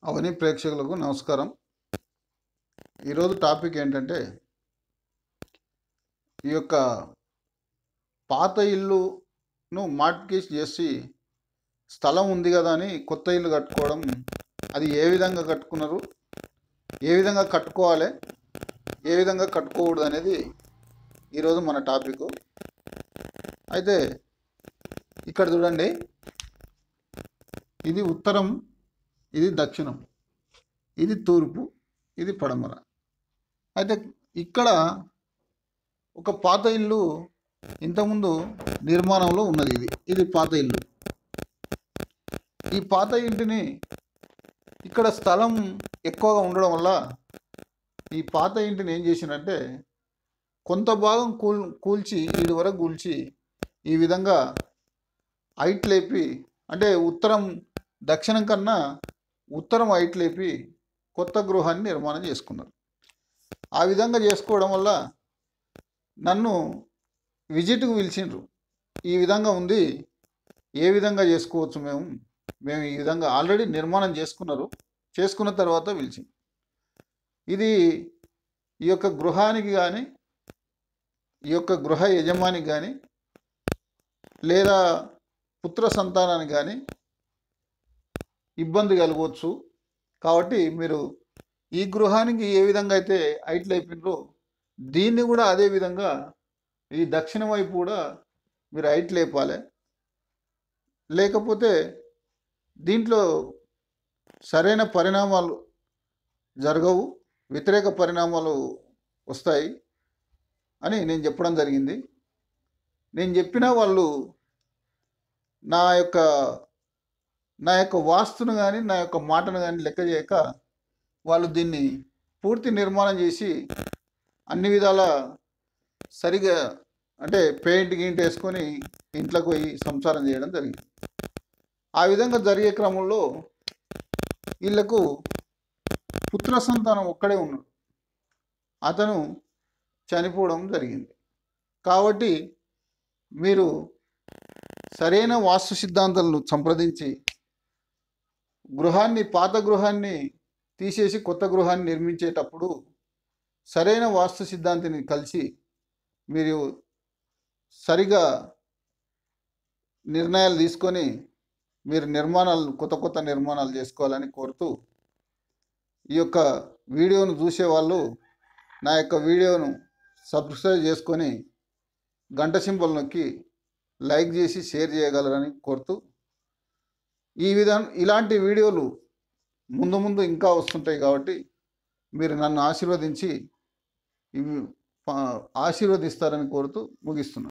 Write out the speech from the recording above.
అవని ప్రేక్షకులకు నమస్కారం ఈరోజు టాపిక్ ఏంటంటే ఈ యొక్క పాత ఇల్లును మార్ట్గేజ్ చేసి స్థలం ఉంది కదా అని కొత్త ఇల్లు కట్టుకోవడం అది ఏ విధంగా కట్టుకున్నారు ఏ విధంగా కట్టుకోవాలి ఏ విధంగా కట్టుకోకూడదు అనేది ఈరోజు మన టాపిక్ అయితే ఇక్కడ చూడండి ఇది ఉత్తరం ఇది దక్షిణం ఇది తూర్పు ఇది పడమర అయితే ఇక్కడ ఒక పాత ఇల్లు ఇంతకుముందు నిర్మాణంలో ఉన్నది ఇది ఇది పాత ఇల్లు ఈ పాత ఇంటిని ఇక్కడ స్థలం ఎక్కువగా ఉండడం వల్ల ఈ పాత ఇంటిని ఏం చేసినంటే కొంత భాగం కూల్ కూల్చి వీడి వరకు కూల్చి ఈ విధంగా హైట్ లేపి అంటే ఉత్తరం దక్షిణం కన్నా ఉత్తరం హైట్ లేపి కొత్త గృహాన్ని నిర్మాణం చేసుకున్నారు ఆ విధంగా చేసుకోవడం వల్ల నన్ను విజిట్కు పిలిచిండ్రు ఈ విధంగా ఉంది ఏ విధంగా చేసుకోవచ్చు మేము మేము ఈ విధంగా ఆల్రెడీ నిర్మాణం చేసుకున్నారు చేసుకున్న తర్వాత పిలిచి ఇది ఈ యొక్క గృహానికి కానీ ఈ యొక్క గృహ యజమానికి కానీ లేదా పుత్ర సంతానానికి కానీ ఇబ్బంది కలగవచ్చు కాబట్టి మీరు ఈ గృహానికి ఏ విధంగా అయితే హైట్లు అయిపోయినరో దీన్ని కూడా అదే విధంగా ఈ దక్షిణ వైపు కూడా మీరు హైట్ లేపాలి లేకపోతే దీంట్లో సరైన పరిణామాలు జరగవు వ్యతిరేక పరిణామాలు వస్తాయి అని నేను చెప్పడం జరిగింది నేను చెప్పిన వాళ్ళు నా యొక్క నా యొక్క వాస్తును కానీ నా యొక్క మాటను కానీ లెక్క చేయక వాళ్ళు దీన్ని పూర్తి నిర్మాణం చేసి అన్ని విధాల సరిగా అంటే పెయింట్ గింట్ వేసుకొని ఇంట్లోకి పోయి సంసారం చేయడం జరిగింది ఆ విధంగా జరిగే క్రమంలో వీళ్ళకు పుత్ర సంతానం ఒక్కడే ఉన్నాడు అతను చనిపోవడం జరిగింది కాబట్టి మీరు సరైన వాస్తు సిద్ధాంతాలను సంప్రదించి గృహాన్ని పాత గృహాన్ని తీసేసి కొత్త గృహాన్ని నిర్మించేటప్పుడు సరైన వాస్తు సిద్ధాంతిని కలిసి మీరు సరిగా నిర్ణయాలు తీసుకొని మీరు నిర్మాణాలు కొత్త కొత్త నిర్మాణాలు చేసుకోవాలని కోరుతూ ఈ యొక్క వీడియోను చూసే వాళ్ళు నా యొక్క వీడియోను సబ్స్క్రైబ్ చేసుకొని గంట సింబల్ నొక్కి లైక్ చేసి షేర్ చేయగలరని కోరుతూ ఈ విధానం ఇలాంటి వీడియోలు ముందు ముందు ఇంకా వస్తుంటాయి కాబట్టి మీరు నన్ను ఆశీర్వదించి ఇవి ప- ఆశీర్వదిస్తారని కోరుతూ ముగిస్తున్నాను